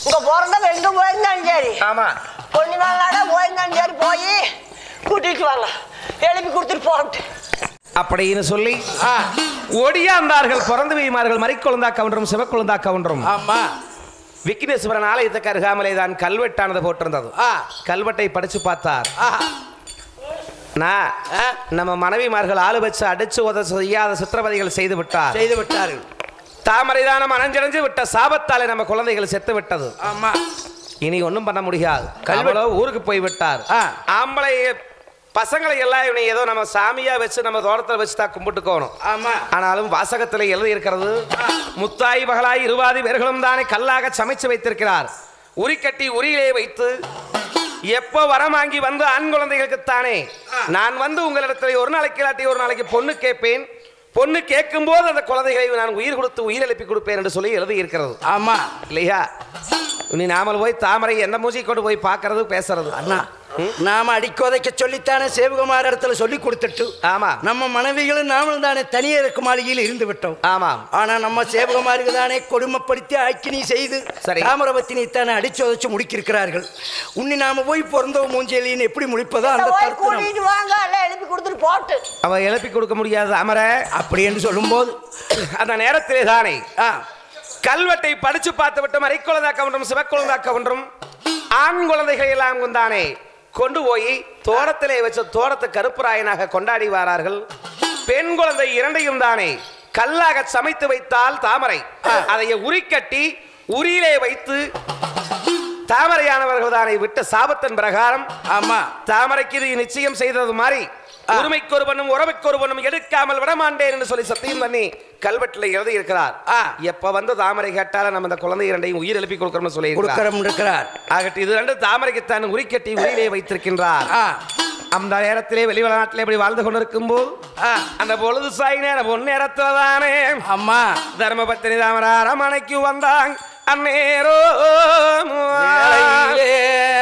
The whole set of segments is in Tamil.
உங்க பிறந்தவ எங்க போயிருந்தாலும் சரி ஆமா கொஞ்ச நாளாட போயிருந்தாலும் சரி போய் கூட்டிட்டு வாங்க எழுப்பி கொடுத்துட்டு போகட்டு அப்படின்னு சொல்லி ஆ, ஒடியாந்தார்கள் பிறந்து வைமார்கள் மறிக்கொழுந்தா கவுண்டரும் சிவக்கொழுந்தா கவுண்டரும் ஆமா விக்னேஸ்வரன் ஆலயத்துக்கு அருகாமலே தான் கல்வெட்டானது போட்டிருந்தது ஆ, கல்வெட்டை படிச்சு பார்த்தார் ஆ, நான் ஆ, நம்ம மனைவிமார்கள் ஆளு வச்சு அடிச்சு உத செய்யாத சித்திரவதைகள் செய்து விட்டார் செய்து விட்டார்கள் தாமரைதானம் அணைஞ்சடைஞ்சு விட்ட சாபத்தாலே நம்ம குழந்தைகள் செத்து விட்டது ஆமா இனி ஒண்ணும் பண்ண முடியாது கல்வெட்டு- கல்வளோ ஊருக்கு போய் விட்டார் ஆ. ஆம்பளை பசங்களை எல்லாம் இவனை ஏதோ நம்ம சாமியா வச்சு நம்ம தோட்டத்தில் வச்சு தான் கும்பிட்டுக்கோணும் ஆமா ஆனாலும் வாசகத்தில் எழுதி இருக்கிறது முத்தாய் மகளாய் இருவாதி பேர்களும் தானே கல்லாக சமைச்சு வைத்திருக்கிறார் உரி கட்டி உரியிலே வைத்து எப்போ வரம் வாங்கி வந்து ஆண் குழந்தைகளுக்குத்தானே நான் வந்து உங்களிடத்தில் ஒரு நாளைக்கு இல்லாட்டி ஒரு நாளைக்கு பொண்ணு கேட்பேன் பொண்ணு கேட்கும் போது அந்த குழந்தைகளை நான் உயிர் கொடுத்து உயிர் எழுப்பி கொடுப்பேன் என்று சொல்லி எழுதி இருக்கிறது ஆமா இல்லையா நீ நாமல் போய் தாமரை என்ன மூஞ்சி கொண்டு போய் பார்க்கறது பேசுறது அண்ணா நாம அடிக்கோதைக்க சொல்லித்தானே சேவகுமார் இடத்துல சொல்லி கொடுத்துட்டு ஆமா நம்ம மனைவிகளும் நாமளும் தானே தனியே இருக்க மாளிகையில் இருந்து விட்டோம் ஆமாம் ஆனா நம்ம சேவகமாருக்கு தானே கொடுமைப்படுத்தி அக்கினி செய்து சரி. தாமிரபத்தினி தானே அடிச்சு உதச்சு முடிக்கிருக்கிறார்கள் உன்னி நாம போய் பிறந்த மூஞ்சலின்னு எப்படி முடிப்பதோ அந்த போய் கருத்து நம்ம- கூட்டிட்டு வாங்க எல்லாம் எழுப்பி கொடுத்துட்டு போட்டு அவ எழுப்பி கொடுக்க முடியாது அமர அப்படி என்று சொல்லும்போது அந்த நேரத்திலே தானே ஆ, கல்வெட்டை படிச்சு பார்த்து விட்டு மறைக்குழந்தாக்க ஒன்றும் சிவக்குழந்தாக்க ஒன்றும் ஆண் குழந்தைகள் எல்லாம் தானே கொண்டு போய் தோட்டத்திலே வச்ச தோட்டத்து கருப்புராயனாக கொண்டாடி வாரார்கள் பெண் குழந்தை இரண்டையும் தானே கல்லாக சமைத்து வைத்தால் தாமரை அதை உரிக்கட்டி உரியிலே வைத்து தாமரையானவர்கள் தானே விட்ட சாபத்தின் பிரகாரம் ஆமா தாமரைக்கு இது நிச்சயம் செய்தது மாதிரி உரிமைக்கு ஒருவனும் உறவுக்கு ஒருவனும் எடுக்காமல் விடமாட்டேன் என்று சொல்லி சத்தியம் பண்ணி கல்வெட்டில் எழுதி இருக்கிறார் ஆ. எப்ப வந்து தாமரை கேட்டாலும் நம்ம இந்த குழந்தை இரண்டையும் உயிர் எழுப்பி கொடுக்கணும்னு சொல்லி இருக்கிறார் கொடுக்கறம் இருக்கிறார் ஆகட்டு இது ரெண்டு தாமரைக்கு தான் உரிக்கட்டி உயிரிலே வைத்திருக்கின்றார் ஆ, அந்த நேரத்திலே வெளி நாட்டிலே இப்படி வாழ்ந்து கொண்டிருக்கும் போது ஆ, அந்த பொழுது சாய் நேரம் பொன் நேரத்துல தானே அம்மா தர்மபத்தினி தாமரா அரமனைக்கு வந்தாங்க அந்நேரோ வேளையிலே,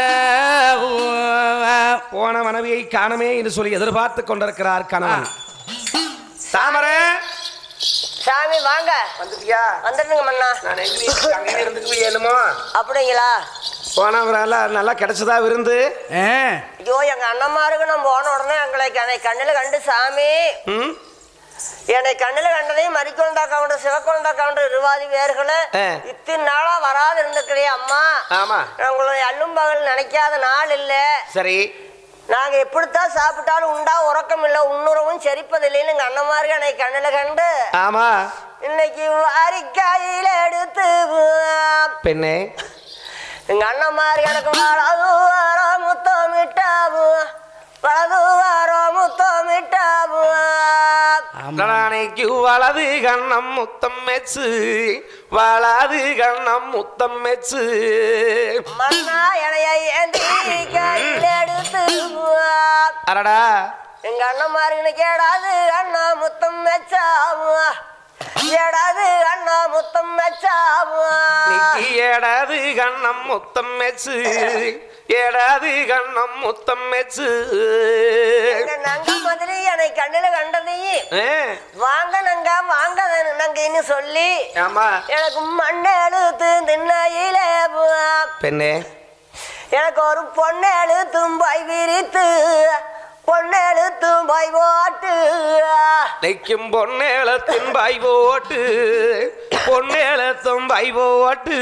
போன மனைவியை காணமே என்று சொல்லி எதிர்பார்த்து கொண்டிருக்கிறார் கணவன் தாமரை சாமி வாங்க வந்துட்டியா வந்துடுங்க மண்ணா நான் எங்க அங்கே இருந்துட்டு ஏழுமோ அப்படிங்களா போனவரால நல்லா கிடைச்சதா விருந்து ஆ, ஐயோ எங்க அண்ணன்மாருக்கு நான் போன உடனே எங்களை என்னை கண்ணில் கண்டு சாமி ம் என்னை கண்ணில் கண்டதையும் மறிக்கொண்டா கவுண்டர் சிவக்கொண்டா கவுண்டர் இருவாதி பேர்களை ஆ. இத்தனை நாளா வராது இருந்துக்கிறே அம்மா ஆமா நான் உங்களை அல்லும் பகல் நினைக்காத நாள் இல்லை சரி நாங்க எப்படித்தான் சாப்பிட்டாலும் உண்டா உறக்கம் இல்லை உன்னுறவும் செரிப்பதில்லைன்னு எங்க அண்ணன்மாருக்கு என்னை கண்ணில் கண்டு ஆமா இன்னைக்கு வாரிக்காயில எடுத்து பெண்ணே எங்க அண்ணன்மார் எனக்கு வலது வாரோ முத்தமிட்டாவு வலது வாரோ முத்தமிட்டாவு நாளைக்கு வலது கண்ணம் முத்தம் மெச்சு வலது கண்ணம் முத்தம் மெச்சு மண்ணா எனைய ஏந்தி கையில் எடுத்து அரடா எங்க அண்ணன்மாருக்கு கேடாது அண்ணா முத்தம் மெச்சாவு ஏடாது அண்ணா முத்தம் மெச்சாவு நீக்கு ஏடாது கண்ணம் முத்தம் மெச்சு ஏடாது கண்ணம் முத்தம் மெச்சு எங்க நங்க மாதிரி என்னை கண்ணில கண்டதையும் ஆ, வாங்க நங்க வாங்க நங்கன்னு சொல்லி ஆமா எனக்கு மண்ணை எழுத்து திண்ணையில பெண்ணே எனக்கு ஒரு பொண்ணு எழுத்தும் பாய் விரித்து பொண்ணு எழுத்தும் பாய் போட்டு நெய்க்கும் பொன்னேளத்தின் பாய் போட்டு பொன்னேளத்தும் பாய் போட்டு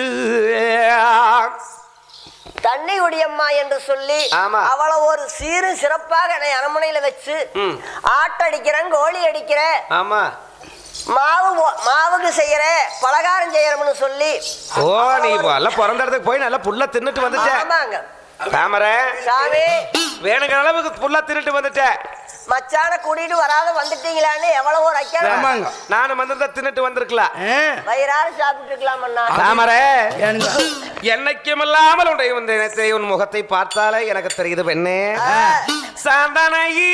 தண்ணி குடியம்மா என்று சொல்லி ஆமா. அவளை ஒரு சீரு சிறப்பாக என்னை அரண்மனையில வச்சு ம். ஆட்டடிக்கிறேன் கோழி அடிக்கிறேன் ஆமா மாவு போ- மாவுக்கு செய்யற பலகாரம் செய்யறோம்னு சொல்லி ஓ நீ நல்லா பிறந்த இடத்துக்கு போய் நல்லா புல்ல தின்னுட்டு வந்துட்ட ஆமாங்க தாமரை சாமி வேணுங்கிற அளவுக்கு புல்ல தின்னுட்டு வந்துட்ட மச்சான கூட்டிட்டு வராத வந்துட்டீங்களான்னு எவ்வளவு ஒரு ஐக்கியம் ஆமாங்க நானும் வந்திருந்தா தின்னுட்டு வந்திருக்கலாம் ஆ, வயிறார சாப்பிட்டு இருக்கலாம் அண்ணா தாமரை ஏனுங்க? என்னைக்கும் இல்லாமல் உடைய இந்த இனத்தை உன் முகத்தை பார்த்தாலே எனக்கு தெரியுது பெண்ணே சாந்தனையி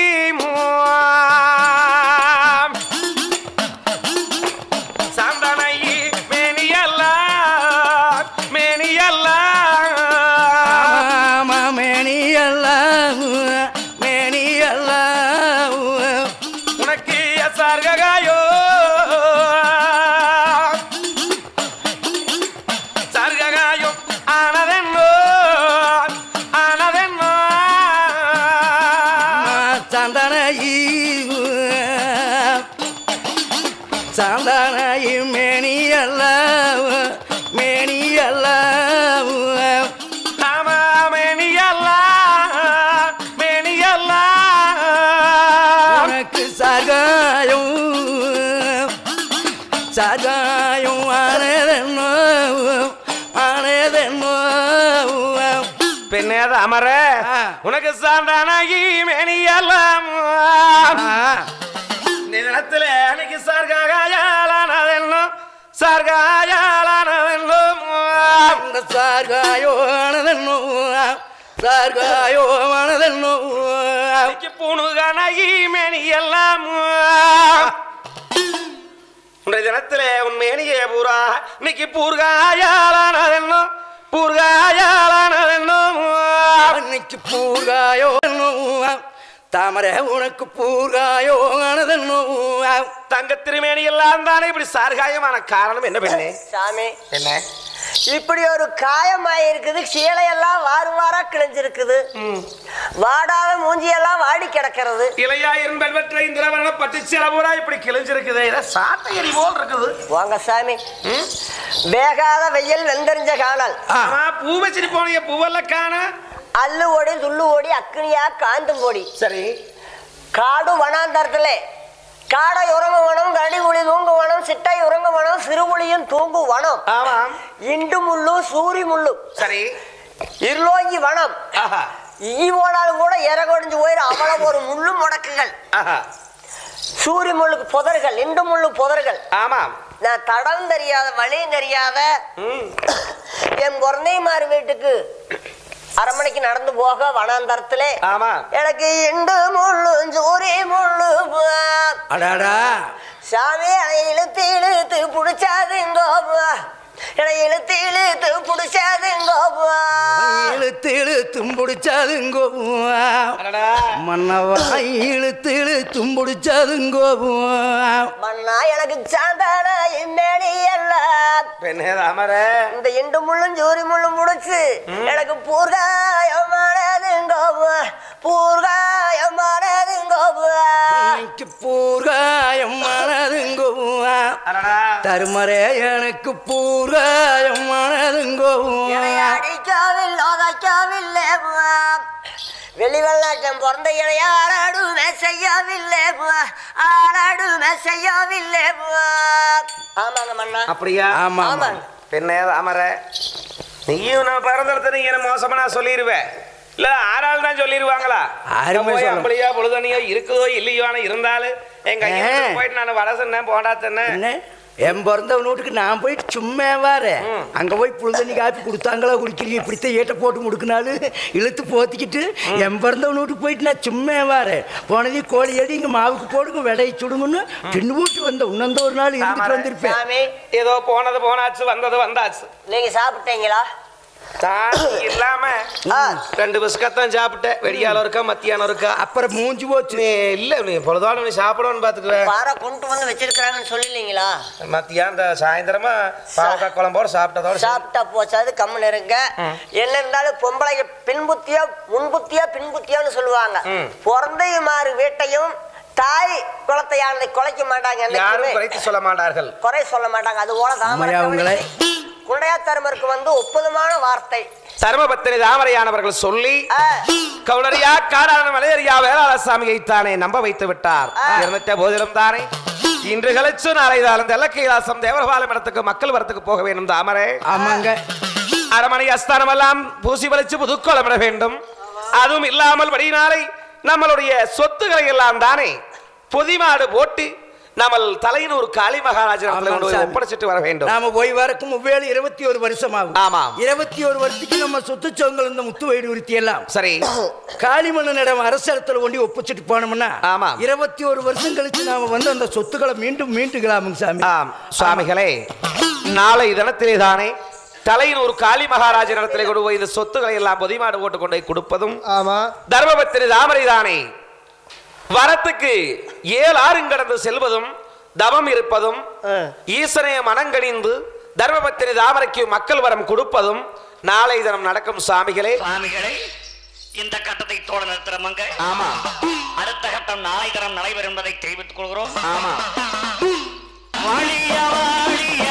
சாந்தனையி மேனியல்லா மேனியல்லா ஆமா, மேனியெல்லாம், மேனியெல்லாம். உனக்கு சார்காயோ சார்காயோ சாந்தானாயி சாந்தானாயி மேனி அல்ல மேனி அல்ல ஆமா மேனியெல்லாம் மேனியெல்லாம் உனக்கு சகாயம் சகாயம் ஆனதென்னோ ஆனதென்னோ பெண்ணே அமர ஆ. உனக்கு சாந்தானாகி மேனியெல்லாம் நிலத்துல அன்னைக்கு சார்காயாலானதென்னோ சார்காயாலானதென்னோ அந்த சார்காயோ ஆனதென்னோ சார்காயோ ஆனதென்னோ அன்னைக்கு பூணுகானாகி மேனியெல்லாம் உன்னுடைய தினத்துல உன் மேனியே பூரா இன்னைக்கு பூர்காயாலானதென்னோ பூர்காயாலானதென்னோ அன்னைக்கு பூர்காயோ தாமரை உனக்கு பூர்காயோ ஆனதென்னோ தங்க திருமேனி எல்லாம் தானே இப்படி சார்காயமான காரணம் என்ன பெண்ணே சாமி என்ன இப்படி ஒரு காயமாய் இருக்குது சீலையெல்லாம் வாரு வாரா கிழிஞ்சிருக்குது வாடாத மூஞ்சியெல்லாம் வாடி கிடக்கிறது இளையாயிரம் வெல்வற்றை இந்திரவரண பட்டு சிலபூரா இப்படி கிழிஞ்சிருக்குது இதை சாட்டையடி போல் இருக்குது வாங்க சாமி வேகாத வெயில் வெந்தறிஞ்ச காணல் ஆமா பூ வச்சிட்டு போனீங்க பூவெல்லாம் காண அல்லு ஓடி துள்ளு ஓடி அக்னியா காந்தும் போடி சரி காடு வனாந்தரத்திலே காடை உறங்க வனம் கரடி குழி தூங்கு வனம் சிட்டை உறங்க வனம் சிறுபுலியும் தூங்கு வனம் ஆமாம் இண்டு முள்ளு சூரி முள்ளு சரி இருளோங்கி வனம் ஆஹா ஈ போனாலும் கூட இறகொடிஞ்சு போயிடும் அவ்வளவு ஒரு முள்ளு முடக்குகள் ஆஹா சூரி முள்ளுக்கு புதர்கள் இண்டு முள்ளு புதர்கள் ஆமாம் நான் தடம் தெரியாத வழியும் தெரியாத ம் என் குழந்தைமார் வீட்டுக்கு அரண்மனைக்கு நடந்து போக வனாந்தரத்திலே ஆமா எனக்கு இண்டு முள்ளு சூரி முள்ளு ப- அடாடா சாமி அதை இழுத்து இழுத்து பிடிச்சாதுங்கோ என்னை இழுத்து இழுத்து பிடிச்சாதுங்கோ இழுத்து இழுத்தும் பிடிச்சாதுங்கோ அடடா மன்னவா இழுத்து இழுத்தும் பிடிச்சாதுங்கோ மண்ணா எனக்கு சாந்தான இம்மேனி எல்லாம் பெண்ணே அமர இந்த இண்டு முள்ளும் ஜூரி முள்ளும் முடிச்சு எனக்கு பூர்காயமானதுங்கோ பூர்காயமானதுங்கோ இன்னைக்கு பூர்காயம் மனதுங்கோ அடடா தருமரே எனக்கு பூர்காயம் மனதுங்கோ என்னை அடிக்கவில்லை உதைக்கவில்லை வெளி வெள்ளாட்டம் பிறந்த இடைய ஆராடுமே செய்யவில்லை ஆராடுமே செய்யவில்லை ஆமாங்க மண்ணா அப்படியா ஆமா ஆமா ஆமாங்க பெண்ணே அமர நீயும் நான் பிறந்தெடுத்து நீங்க என்ன மோசமா நான் சொல்லிடுவேன் இல்ல ஆறாள் தான் சொல்லிடுவாங்களா யாருமே போய் சொல்ல- அம்பளியா பொழுதனியோ இருக்குதோ இல்லையோ ஆனா இருந்தாலும் எங்க ஐயா ஆ. வீட்டுக்கு போயிட்டு நான் வடை சொன்னேன் போண்டா சொன்னேன் என்ன என் பிறந்தவன் வீட்டுக்கு நான் போயிட்டு சும்மா வாரேன் அங்க போய் புழுதண்ணி காப்பி கொடுத்தாங்களா குடிக்கிறீங்க இப்படித்தான் ஏட்ட போட்டு முடுக்கினாலும் இழுத்து போத்திக்கிட்டு என் பிறந்தவன் வீட்டுக்கு போயிட்டு நான் சும்மா வாரேன் போனதே கோழி அடி இங்க மாவுக்கு போடுங்க விடையை சுடுங்கன்னு தின்னு போட்டு வந்த இன்னொந்த ஒரு நாள் இருந்துட்டு ஆமாடா. வந்திருப்பேன் சாமி ஏதோ போனது போனாச்சு வந்தது வந்தாச்சு நீங்க சாப்பிட்டீங்களா தாண்டி இல்லாம ஆ. ரெண்டு பிஸ்கத்தான் சாப்பிட்டேன் வெடியாலம் இருக்கா மத்தியானம் இருக்கா அப்புறம் மூஞ்சி போச்சு நீ இல்ல நீ பொழுதோட நீ சாப்பிடணும்னு பாத்துக்குவேன் பாறை கொண்டு வந்து வச்சிருக்கிறாங்கன்னு சொல்லீங்களா மத்தியானம் இந்த சாயந்தரமா பாவக்காய் குழம்போட சாப்பிட்டதோட சரி. சாப்பிட்டா போச்சாது கம்முன்னு இருங்க என்ன இருந்தாலும் பொம்பளைங்க பின்புத்தியோ முன்புத்தியோ பின்புத்தியோன்னு சொல்லுவாங்க ம். பிறந்தையுமாறு வீட்டையும் தாய் குளத்தையானதை குலைக்க மாட்டாங்க யாரும் என்னைக்குமே. குறைத்து சொல்ல மாட்டார்கள் குறை சொல்ல மாட்டாங்க அது போல ஆமாய்யா, உங்களே. குண்டையாத்தரமருக்கு வந்து ஒப்புதமான வார்த்தை தர்மபத்தினி தாமரையானவர்கள் சொல்லி ஆ, கவுளரியா காடான மலையரியா வேளாளசாமியை தானே நம்ப வைத்து விட்டார் ஆ. இருந்துட்ட போதிலும் தானே இன்று கழிச்சு நாளை தாளம் தெல்ல கைலாசம் தேவரபாலம் இடத்துக்கு மக்கள் வரத்துக்கு போக வேண்டும் தாமரை ஆமாங்க அரமனை அஸ்தானம் எல்லாம் பூசி வலிச்சு புதுக்கோலமிட வேண்டும் அதுவும் இல்லாமல் வடியினாலை நம்மளுடைய சொத்துக்களை எல்லாம் தானே பொதிமாடு போட்டு நம்ம தலையினூர் காளி மகாராஜன் ஆமாம் கொண்டு போய் சாமி. ஒப்படைச்சிட்டு வர வேண்டும் நாம போய் வரக்கும் ஒவ்வேளு இருபத்தி ஒரு வருஷம் ஆகும் ஆமாம். இருபத்தி ஒரு வருஷத்துக்கு நம்ம சொத்து சோங்கள் இந்த முத்து வயிறு உறுத்தி எல்லாம் சரி காளிமன்னனிடம் அரசரத்தில் கொண்டு ஒப்பிச்சுட்டு போனோம்னா ஆமாம். இருபத்தி ஒரு வருஷம் கழிச்சு நாம வந்து அந்த சொத்துக்களை மீண்டும் மீண்டுக்கலாமுங்க சாமி ஆம் சுவாமிகளே நாளை தினத்திலே தானே தலையினூர் காளி மகாராஜன் இடத்திலே கொண்டு போய் இந்த சொத்துக்களை எல்லாம் பொதிமாடு போட்டு கொண்டு போய் கொடுப்பதும் ஆமா தர்மபத்திரி தாமரை தானே வரத்துக்கு ஏழு ஆறும் கடந்து செல்வதும் தவம் இருப்பதும் ஈசனைய மனங்கணிந்து தர்மபத்திரி தாமரைக்கு மக்கள் வரம் கொடுப்பதும் நாளை தினம் நடக்கும் சுவாமிகளே இந்த கட்டத்தை தோட நிறுத்துறமங்க ஆமா அடுத்த கட்டம் நாளை தரம் நடைபெறும் என்பதை தெரிவித்துக் கொள்கிறோம் ஆமா வாழிய வாழிய